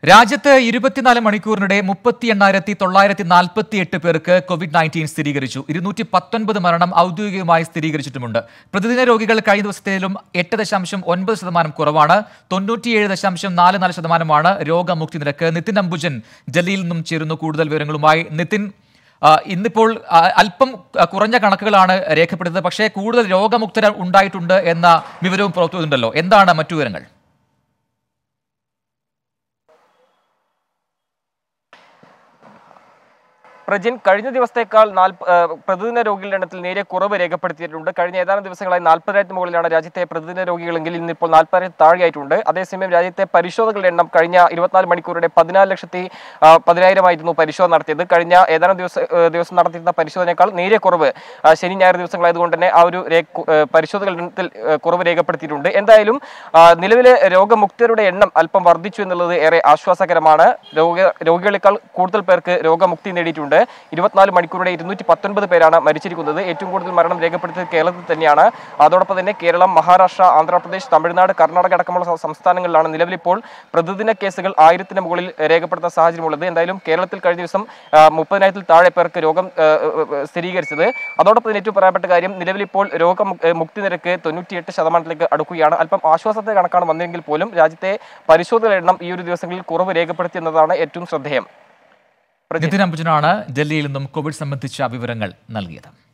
രാജ്യത്ത് ഇരുപത്തിനാല് മണിക്കൂറിനിടെ മുപ്പത്തി എണ്ണായിരത്തി തൊള്ളായിരത്തി നാൽപ്പത്തി എട്ട് പേർക്ക് കോവിഡ് നയൻറ്റീൻ സ്ഥിരീകരിച്ചു ഇരുന്നൂറ്റി പത്തൊൻപത് മരണം ഔദ്യോഗികമായി സ്ഥിരീകരിച്ചിട്ടുമുണ്ട് പ്രതിദിന രോഗികൾ കഴിഞ്ഞ ദിവസത്തിലും എട്ട് ദശാംശം ഒൻപത് ശതമാനം കുറവാണ് തൊണ്ണൂറ്റിയേഴ് ദശാംശം നാല് നാല് ശതമാനമാണ് രോഗമുക്തി നിരക്ക് നിതിൻ അംബുജൻ ഡൽഹിയിൽ നിന്നും ചേരുന്നു കൂടുതൽ വിവരങ്ങളുമായി നിതിൻ ആ, ഇന്നിപ്പോൾ ആ, അല്പം ആ, കുറഞ്ഞ കണക്കുകളാണ് രേഖപ്പെടുത്തുന്നത് പക്ഷേ കൂടുതൽ രോഗമുക്തർ ഉണ്ടായിട്ടുണ്ട് എന്ന വിവരവും പുറത്തു വരുന്നുണ്ടല്ലോ എന്താണ് മറ്റു വിവരങ്ങൾ പ്രജിൻ കഴിഞ്ഞ ദിവസത്തേക്കാൾ നാൽപ്പ ഏഹ് പ്രതിദിന രോഗികളുടെ എണ്ണത്തിൽ നേരിയ കുറവ് രേഖപ്പെടുത്തിയിട്ടുണ്ട് കഴിഞ്ഞ ഏതാനും ദിവസങ്ങളായി നാൽപ്പതിനായിരത്തിന് മുകളിലാണ് രാജ്യത്തെ പ്രതിദിന രോഗികളെങ്കിൽ ഇന്നിപ്പോൾ നാൽപ്പതിനായിരത്തി താഴെയായിട്ടുണ്ട് അതേസമയം രാജ്യത്തെ പരിശോധനകളുടെ എണ്ണം കഴിഞ്ഞ ഇരുപത്തിനാല് മണിക്കൂറുടെ പതിനാല് ലക്ഷത്തി ആ, പതിനായിരമായിരുന്നു പരിശോധന നടത്തിയത് കഴിഞ്ഞ ഏതാനും ദിവസ ഏഹ് ദിവസം നടത്തിയിരുന്ന പരിശോധനയേക്കാൾ നേരിയ കുറവ് ആ, ശനി ഞായർ ദിവസങ്ങളായതുകൊണ്ട് തന്നെ ആ ഒരു രേ- കു- ഏഹ് പരിശോധനകളുടെ എണ്ണത്തിൽ ഏഹ് കുറവ് രേഖപ്പെടുത്തിയിട്ടുണ്ട് എന്തായാലും ആ, നിലവിലെ രോഗമുക്തരുടെ എണ്ണം അല്പം വർദ്ധിച്ചു എന്നുള്ളത് ഏറെ ആശ്വാസകരമാണ് രോഗ രോഗികളെക്കാൾ കൂടുതൽ പേർക്ക് രോഗമുക്തി നേടിയിട്ടുണ്ട് ഇരുപത്തിനാല് മണിക്കൂറുടെ ഇരുന്നൂറ്റി പത്തൊൻപത് പേരാണ് മരിച്ചിരിക്കുന്നത് ഏറ്റവും കൂടുതൽ മരണം രേഖപ്പെടുത്തിയത് കേരളത്തിൽ തന്നെയാണ് അതോടൊപ്പം തന്നെ കേരളം മഹാരാഷ്ട്ര ആന്ധ്രാപ്രദേശ് തമിഴ്നാട് കർണാടക അടക്കമുള്ള സം- സംസ്ഥാനങ്ങളിലാണ് നിലവിലിപ്പോൾ പ്രതിദിന കേസുകൾ ആയിരത്തിന് മുകളിൽ രേഖപ്പെടുത്തുന്ന സാഹചര്യമുള്ളത് എന്തായാലും കേരളത്തിൽ കഴിഞ്ഞ ദിവസം ആ, മുപ്പതിനായിരത്തിൽ താഴെ പേർക്ക് രോഗം ആ, ആ, സ്ഥിരീകരിച്ചത് അതോടൊപ്പം തന്നെ ഏറ്റവും പ്രധാനപ്പെട്ട കാര്യം നിലവിലിപ്പോൾ രോഗമുക്തി നിരക്ക് തൊണ്ണൂറ്റിയെട്ട് ശതമാനത്തിലേക്ക് അടുക്കുകയാണ് അല്പം ആശ്വാസത്തെ കണക്കാണ് വന്നതെങ്കിൽ പോലും രാജ്യത്തെ പരിശോധന എണ്ണം ഈ ഒരു ദിവസങ്ങളിൽ കുറവ് രേഖപ്പെടുത്തിയെന്നതാണ് ഏറ്റവും ശ്രദ്ധേയം നിതിൻ അംബുജനാണ് ഡൽഹിയിൽ നിന്നും കോവിഡ് സംബന്ധിച്ച വിവരങ്ങൾ നൽകിയത്